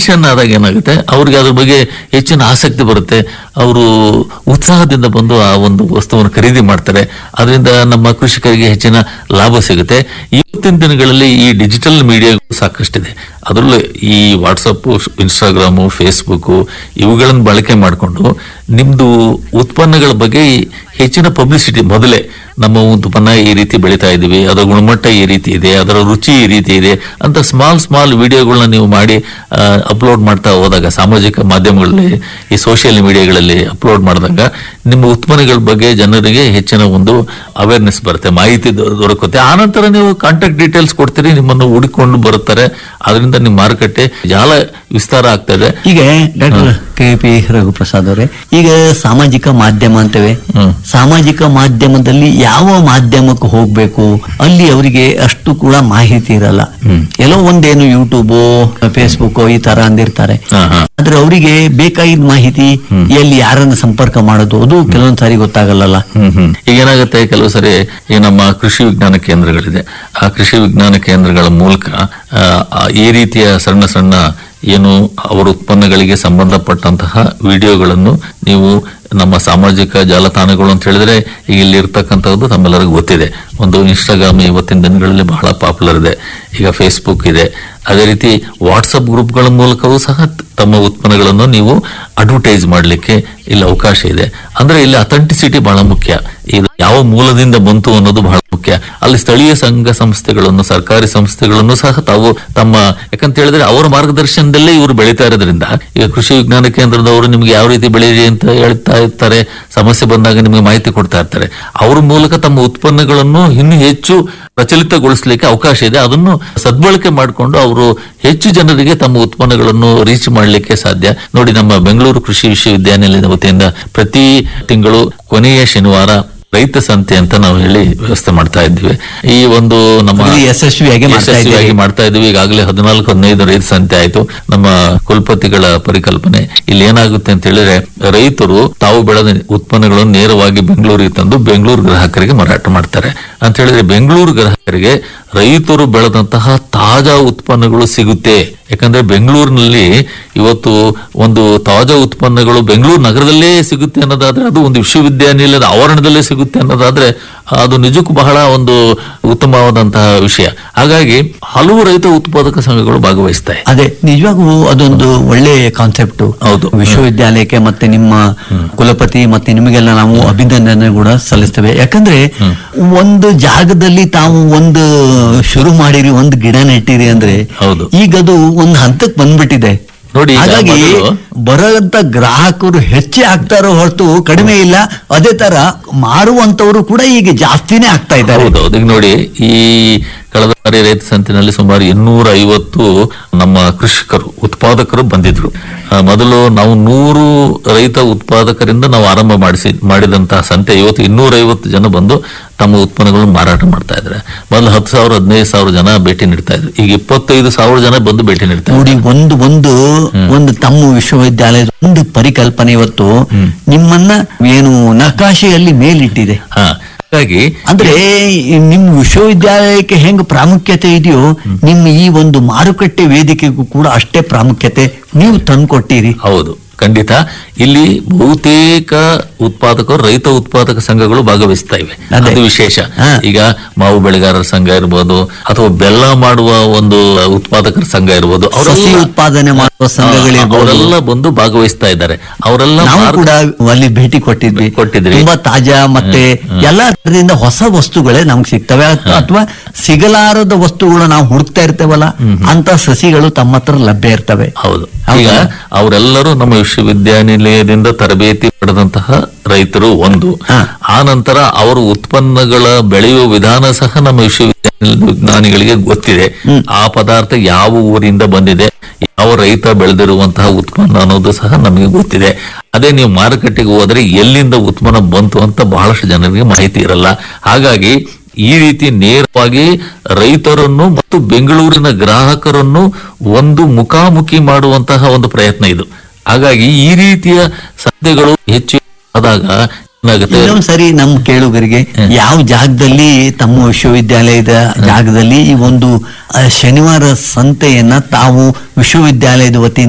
Mention ಆದಾಗ ಏನಾಗುತ್ತೆ ಅವ್ರಿಗೆ ಅದ್ರ ಬಗ್ಗೆ ಹೆಚ್ಚಿನ ಆಸಕ್ತಿ ಬರುತ್ತೆ ಅವರು ಉತ್ಸಾಹದಿಂದ ಬಂದು ಆ ಒಂದು ವಸ್ತುವನ್ನು ಖರೀದಿ ಮಾಡ್ತಾರೆ ಅದರಿಂದ ನಮ್ಮ ಕೃಷಿಕರಿಗೆ ಹೆಚ್ಚಿನ ಲಾಭ ಸಿಗುತ್ತೆ ಇವತ್ತಿನ ದಿನಗಳಲ್ಲಿ ಈ ಡಿಜಿಟಲ್ ಮೀಡಿಯಾ ಸಾಕಷ್ಟಿದೆ ಅದರಲ್ಲೂ ಈ ವಾಟ್ಸಪ್ ಇನ್ಸ್ಟಾಗ್ರಾಮು ಫೇಸ್ಬುಕ್ ಇವುಗಳನ್ನು ಬಳಕೆ ಮಾಡಿಕೊಂಡು ನಿಮ್ದು ಉತ್ಪನ್ನಗಳ ಬಗ್ಗೆ ಹೆಚ್ಚಿನ ಪಬ್ಲಿಸಿಟಿ ಮೊದಲೇ ನಮ್ಮ ಉತ್ಪನ್ನ ಈ ರೀತಿ ಬೆಳೀತಾ ಇದೀವಿ ಅದರ ಗುಣಮಟ್ಟ ಈ ರೀತಿ ಇದೆ ಅದರ ರುಚಿ ಈ ರೀತಿ ಇದೆ ಅಂತ ಸ್ಮಾಲ್ ಸ್ಮಾಲ್ ವಿಡಿಯೋಗಳನ್ನ ನೀವು ಮಾಡಿ ಅಪ್ಲೋಡ್ ಮಾಡ್ತಾ ಹೋದಾಗ ಸಾಮಾಜಿಕ ಮಾಧ್ಯಮಗಳಲ್ಲಿ ಈ ಸೋಷಿಯಲ್ ಮೀಡಿಯಾಗಳಲ್ಲಿ ಅಪ್ಲೋಡ್ ಮಾಡಿದಾಗ ನಿಮ್ಮ ಉತ್ಪನ್ನಗಳ ಬಗ್ಗೆ ಜನರಿಗೆ ಹೆಚ್ಚಿನ ಒಂದು ಅವೇರ್ನೆಸ್ ಬರುತ್ತೆ ಮಾಹಿತಿ ದೊ- ದೊರಕುತ್ತೆ ಆನಂತರ ನೀವು ಕಾಂಟ್ಯಾಕ್ಟ್ ಡೀಟೇಲ್ಸ್ ಕೊಡ್ತೀರಿ ನಿಮ್ಮನ್ನು ಹುಡುಕೊಂಡು ಬರುತ್ತಾರೆ ಅದರಿಂದ ನಿಮ್ಮ ಮಾರುಕಟ್ಟೆ ಜಾಲ ವಿಸ್ತಾರ ಆಗ್ತಾ ಇದೆ ಈಗ ಡಾಕ್ಟರ್ ಕೆ ಪಿ ರಘುಪ್ರಸಾದ್ ಅವರೇ ಈಗ ಸಾಮಾಜಿಕ ಮಾಧ್ಯಮ ಅಂತೇವೆ ಹ್ಮ್. ಸಾಮಾಜಿಕ ಮಾಧ್ಯಮದಲ್ಲಿ ಯಾವ ಮಾಧ್ಯಮಕ್ಕೆ ಹೋಗ್ಬೇಕು ಅಲ್ಲಿ ಅವರಿಗೆ ಅಷ್ಟು ಕೂಡ ಮಾಹಿತಿ ಇರಲ್ಲ ಹ್ಮ್. ಎಲ್ಲೋ ಒಂದೇನು ಯೂಟ್ಯೂಬ್ ಫೇಸ್ಬುಕ್ ಈ ತರ ಅಂದಿರ್ತಾರೆ ಹಾ, ಹಾ. ಆದ್ರೆ ಅವರಿಗೆ ಬೇಕಾಗಿದ್ದ ಮಾಹಿತಿ ಎಲ್ಲಿ ಯಾರನ್ನ ಸಂಪರ್ಕ ಮಾಡೋದು ಅದು ಕೆಲವೊಂದ್ ಸಾರಿ ಗೊತ್ತಾಗಲ್ಲ ಹ್ಮ್ ಹ್ಮ್ ಈಗ ಏನಾಗುತ್ತೆ ಕೆಲವು ಸರಿ ಈ ನಮ್ಮ ಕೃಷಿ ವಿಜ್ಞಾನ ಕೇಂದ್ರಗಳಿದೆ ಆ ಕೃಷಿ ವಿಜ್ಞಾನ ಕೇಂದ್ರಗಳ ಮೂಲಕ ಆ, ಆ, ಈ ರೀತಿಯ ಸಣ್ಣ ಸಣ್ಣ ಏನು ಅವರ ಉತ್ಪನ್ನಗಳಿಗೆ ಸಂಬಂಧಪಟ್ಟಂತಹ ವಿಡಿಯೋಗಳನ್ನು ನೀವು ನಮ್ಮ ಸಾಮಾಜಿಕ ಜಾಲತಾಣಗಳು ಅಂತ ಹೇಳಿದ್ರೆ ಈಗ ಇಲ್ಲಿ ಇರ್ತಕ್ಕಂಥದ್ದು ತಮ್ಮೆಲ್ಲರಿಗೂ ಗೊತ್ತಿದೆ ಒಂದು ಇನ್ಸ್ಟಾಗ್ರಾಮ್ ಇವತ್ತಿನ ದಿನಗಳಲ್ಲಿ ಬಹಳ ಪಾಪ್ಯುಲರ್ ಇದೆ ಈಗ ಫೇಸ್ಬುಕ್ ಇದೆ ಅದೇ ರೀತಿ ವಾಟ್ಸಪ್ ಗ್ರೂಪ್ಗಳ ಮೂಲಕವೂ ಸಹ ತಮ್ಮ ಉತ್ಪನ್ನಗಳನ್ನು ನೀವು ಅಡ್ವರ್ಟೈಸ್ ಮಾಡಲಿಕ್ಕೆ ಇಲ್ಲಿ ಅವಕಾಶ ಇದೆ ಅಂದ್ರೆ ಇಲ್ಲಿ ಅಥೆಂಟಿಸಿಟಿ ಬಹಳ ಮುಖ್ಯ ಇದು ಯಾವ ಮೂಲದಿಂದ ಬಂತು ಅನ್ನೋದು ಬಹಳ ಮುಖ್ಯ ಅಲ್ಲಿ ಸ್ಥಳೀಯ ಸಂಘ ಸಂಸ್ಥೆಗಳನ್ನು ಸರ್ಕಾರಿ ಸಂಸ್ಥೆಗಳನ್ನು ಸಹ ತಾವು ತಮ್ಮ ಯಾಕಂತ ಹೇಳಿದ್ರೆ ಅವರ ಮಾರ್ಗದರ್ಶನದಲ್ಲೇ ಇವರು ಬೆಳೀತಾ ಇರೋದ್ರಿಂದ ಈಗ ಕೃಷಿ ವಿಜ್ಞಾನ ಕೇಂದ್ರದವರು ನಿಮ್ಗೆ ಯಾವ ರೀತಿ ಬೆಳೀರಿ ಅಂತ ಹೇಳ್ತಾ ಇರ್ತಾರೆ ಸಮಸ್ಯೆ ಬಂದಾಗ ನಿಮಗೆ ಮಾಹಿತಿ ಕೊಡ್ತಾ ಇರ್ತಾರೆ ಅವ್ರ ಮೂಲಕ ತಮ್ಮ ಉತ್ಪನ್ನಗಳನ್ನು ಇನ್ನೂ ಹೆಚ್ಚು ಪ್ರಚಲಿತಗೊಳಿಸಲಿಕ್ಕೆ ಅವಕಾಶ ಇದೆ ಅದನ್ನು ಸದ್ಬಳಕೆ ಮಾಡಿಕೊಂಡು ಅವರು ಹೆಚ್ಚು ಜನರಿಗೆ ತಮ್ಮ ಉತ್ಪನ್ನಗಳನ್ನು ರೀಚ್ ಮಾಡಲಿಕ್ಕೆ ಸಾಧ್ಯ ನೋಡಿ ನಮ್ಮ ಬೆಂಗಳೂರು ಕೃಷಿ ವಿಶ್ವವಿದ್ಯಾನಿಲಯದ ವತಿಯಿಂದ ಪ್ರತಿ ತಿಂಗಳು ಕೊನೆಯ ಶನಿವಾರ ರೈತ ಸಂತೆ ಅಂತ ನಾವು ಹೇಳಿ ವ್ಯವಸ್ಥೆ ಮಾಡ್ತಾ ಇದ್ದೀವಿ ಈ ಒಂದು ನಮ್ಮ ಇದು ಯಶಸ್ವಿಯಾಗಿ ಮಾಡ್ತಾ ಯಶಸ್ವಿಯಾಗಿ ಇದ್ದೀರಿ. ಮಾಡ್ತಾ ಇದ್ದೀವಿ ಈಗಾಗಲೇ ಹದಿನಾಲ್ಕು ಹದಿನೈದು ರೈತ ಸಂತೆ ಆಯ್ತು ನಮ್ಮ ಕುಲಪತಿಗಳ ಪರಿಕಲ್ಪನೆ ಇಲ್ಲಿ ಏನಾಗುತ್ತೆ ಅಂತ ಹೇಳಿದ್ರೆ ರೈತರು ತಾವು ಬೆಳೆದ ಉತ್ಪನ್ನಗಳನ್ನು ನೇರವಾಗಿ ಬೆಂಗಳೂರಿಗೆ ತಂದು ಬೆಂಗಳೂರು ಗ್ರಾಹಕರಿಗೆ ಮಾರಾಟ ಮಾಡ್ತಾರೆ ಅಂತ ಹೇಳಿದ್ರೆ ಬೆಂಗಳೂರು ಗ್ರಾಹಕರಿಗೆ ರೈತರು ಬೆಳೆದಂತಹ ತಾಜಾ ಉತ್ಪನ್ನಗಳು ಸಿಗುತ್ತೆ ಯಾಕಂದ್ರೆ ಬೆಂಗಳೂರಿನಲ್ಲಿ ಇವತ್ತು ಒಂದು ತಾಜಾ ಉತ್ಪನ್ನಗಳು ಬೆಂಗಳೂರು ನಗರದಲ್ಲೇ ಸಿಗುತ್ತೆ ಅನ್ನೋದಾದ್ರೆ ಅದು ಒಂದು ವಿಶ್ವವಿದ್ಯಾನಿಲಯದ ಆವರಣದಲ್ಲೇ ಸಿಗುತ್ತೆ ಅನ್ನೋದಾದ್ರೆ ಅದು ನಿಜಕ್ಕೂ ಬಹಳ ಒಂದು ಉತ್ತಮವಾದಂತಹ ವಿಷಯ ಹಾಗಾಗಿ ಹಲವು ರೈತ ಉತ್ಪಾದಕ ಸಂಘಗಳು ಭಾಗವಹಿಸ್ತಾ ಇದೆ ಅದೇ ನಿಜವಾಗೂ ಅದೊಂದು ಒಳ್ಳೆ ಕಾನ್ಸೆಪ್ಟ್ ಹೌದು. ವಿಶ್ವವಿದ್ಯಾಲಯಕ್ಕೆ ಮತ್ತೆ ನಿಮ್ಮ ಕುಲಪತಿ ಮತ್ತೆ ನಿಮಗೆಲ್ಲ ನಾವು ಅಭಿನಂದನೆ ಕೂಡ ಸಲ್ಲಿಸ್ತೇವೆ ಯಾಕಂದ್ರೆ ಒಂದು ಜಾಗದಲ್ಲಿ ತಾವು ಒಂದು ಶುರು ಮಾಡಿರಿ ಒಂದು ಗಿಡ ನೆಟ್ಟಿರಿ ಅಂದ್ರೆ ಹೌದು. ಈಗ ಅದು ಒಂದು ಹಂತಕ್ಕೆ ಬಂದ್ಬಿಟ್ಟಿದೆ ನೋಡಿ, ಈಗ ಹಾಗಾಗಿ ಮೊದಲು- ಬರೋಂತ ಗ್ರಾಹಕರು ಹೆಚ್ಚೇ ಆಗ್ತಾರೋ ಹೊರತು ಕಡಿಮೆ ಇಲ್ಲ ಅದೇ ತರ ಮಾರುವಂತವರು ಕೂಡ ಈಗ ಜಾಸ್ತಿನೇ ಆಗ್ತಾ ಇದ್ದಾರೆ ಹೌದೌದು ಈಗ ನೋಡಿ ಈ ಕಳೆದ ಬಾರಿ ರೈತ ಸಂತಿನಲ್ಲಿ ಸುಮಾರು ಇನ್ನೂರ ಐವತ್ತು ನಮ್ಮ ಕೃಷಿಕರು ಉತ್ಪಾದಕರು ಬಂದಿದ್ರು ಆ, ಮೊದಲು ನಾವು ನೂರು ರೈತ ಉತ್ಪಾದಕರಿಂದ ನಾವು ಆರಂಭ ಮಾಡಿಸಿ ಮಾಡಿದಂತಹ ಸಂತೆ ಇವತ್ತು ಇನ್ನೂರ ಐವತ್ತು ಜನ ಬಂದು ತಮ್ಮ ಉತ್ಪನ್ನಗಳನ್ನು ಮಾರಾಟ ಮಾಡ್ತಾ ಇದ್ದಾರೆ ಮೊದಲು ಹತ್ತು ಸಾವಿರ ಹದಿನೈದು ಸಾವಿರ ಜನ ಭೇಟಿ ನೀಡ್ತಾ ಇದ್ರು ಈಗ ಇಪ್ಪತ್ತೈದು ಸಾವಿರ ಜನ ಬಂದು ಭೇಟಿ ನೀಡ್ತಾ ನೋಡಿ ಒಂದು ಒಂದು ಒಂದು ತಮ್ಮ ವಿಶ್ವವಿದ್ಯಾಲಯದ ಒಂದು ಪರಿಕಲ್ಪನೆ ಇವತ್ತು ನಿಮ್ಮನ್ನ ಏನು ನಕಾಶೆಯಲ್ಲಿ ಮೇಲಿಟ್ಟಿದೆ ಹಾ ಹಾಗಾಗಿ ಅಂದ್ರೆ ಈ ನಿಮ್ ವಿಶ್ವವಿದ್ಯಾಲಯಕ್ಕೆ ಹೆಂಗ್ ಪ್ರಾಮುಖ್ಯತೆ ಇದೆಯೋ ನಿಮ್ಮ ಈ ಒಂದು ಮಾರುಕಟ್ಟೆ ವೇದಿಕೆಗೂ ಕೂಡ ಅಷ್ಟೇ ಪ್ರಾಮುಖ್ಯತೆ ನೀವು ತಂದ್ಕೊಟ್ಟಿರಿ ಹೌದು ಖಂಡಿತ ಇಲ್ಲಿ ಬಹುತೇಕ ಉತ್ಪಾದಕರು ರೈತ ಉತ್ಪಾದಕ ಸಂಘಗಳು ಭಾಗವಹಿಸ್ತಾ ಇವೆ ಅದೇ. ಅದು ವಿಶೇಷ ಹಾ. ಈಗ ಮಾವು ಬೆಳೆಗಾರರ ಸಂಘ ಇರ್ಬೋದು ಅಥವಾ ಬೆಲ್ಲ ಮಾಡುವ ಒಂದು ಉತ್ಪಾದಕರ ಸಂಘ ಇರ್ಬೋದು ಸಸಿ ಅವರೆಲ್ಲ ಉತ್ಪಾದನೆ ಮಾಡುವ ಸಂಘಗಳಿರ್ಬೋದು ಅವರೆಲ್ಲ ಬಂದು ಭಾಗವಹಿಸ್ತಾ ಇದ್ದಾರೆ ಅವರೆಲ್ಲ ನಾವು ಮಾರ್ಗ- ಕೂಡ ಅಲ್ಲಿ ಭೇಟಿ ಕೊಟ್ಟಿದ್ವಿ ಕೊಟ್ಟಿದ್ರಿ. ತುಂಬಾ ತಾಜಾ ಮತ್ತೆ ಎಲ್ಲಾ ತರದಿಂದ ಹೊಸ ವಸ್ತುಗಳೇ ನಮ್ಗೆ ಸಿಗ್ತವೆ ಅಥವಾ ಸಿಗಲಾರದ ವಸ್ತುಗಳು ನಾವು ಹುಡುಕ್ತಾ ಇರ್ತೇವಲ್ಲ ಅಂತ ಸಸಿಗಳು ತಮ್ಮ ಹತ್ರ ಲಭ್ಯ ಇರ್ತವೆ ಹೌದು ಹೌದಾ? ಈಗ ಅವರೆಲ್ಲರೂ ನಮ್ಮ ವಿಶ್ವವಿದ್ಯಾನಿಲಯದಿಂದ ತರಬೇತಿ ಪಡೆದಂತಹ ರೈತರು ಒಂದು ಹಾ. ಆ ನಂತರ ಅವರ ಉತ್ಪನ್ನಗಳ ಬೆಳೆಯುವ ವಿಧಾನ ಸಹ ನಮ್ಮ ವಿಶ್ವವಿದ್ಯಾನಿಲಯದ ವಿಜ್ಞಾನಿಗಳಿಗೆ ಗೊತ್ತಿದೆ ಆ ಪದಾರ್ಥ ಯಾವ ಊರಿಂದ ಬಂದಿದೆ ಯಾವ ರೈತ ಬೆಳೆದಿರುವಂತಹ ಉತ್ಪನ್ನ ಅನ್ನೋದು ಸಹ ನಮಗೆ ಗೊತ್ತಿದೆ ಅದೇ ನೀವು ಮಾರುಕಟ್ಟೆಗೆ ಹೋದ್ರೆ ಎಲ್ಲಿಂದ ಉತ್ಪನ್ನ ಬಂತು ಅಂತ ಬಹಳಷ್ಟು ಜನರಿಗೆ ಮಾಹಿತಿ ಇರಲ್ಲ ಹಾಗಾಗಿ ಈ ರೀತಿ ನೇರವಾಗಿ ರೈತರನ್ನು ಮತ್ತು ಬೆಂಗಳೂರಿನ ಗ್ರಾಹಕರನ್ನು ಒಂದು ಮುಖಾಮುಖಿ ಮಾಡುವಂತಹ ಒಂದು ಪ್ರಯತ್ನ ಇದು ಹಾಗಾಗಿ ಈ ರೀತಿಯ ಸಂಸ್ಥೆಗಳು ಹೆಚ್ಚು ಆದಾಗ ಏನಾಗುತ್ತೆ ಇನ್ನೊಂದ್ ಸರಿ ನಮ್ ಕೇಳುಗರಿಗೆ ಯಾವ ಜಾಗದಲ್ಲಿ ತಮ್ಮ ವಿಶ್ವವಿದ್ಯಾಲಯದ ಜಾಗದಲ್ಲಿ ಈ ಒಂದು ಆ, ಶನಿವಾರ ಸಂತೆಯನ್ನ ತಾವು ವಿಶ್ವವಿದ್ಯಾಲಯದ ವತಿಯಿಂದ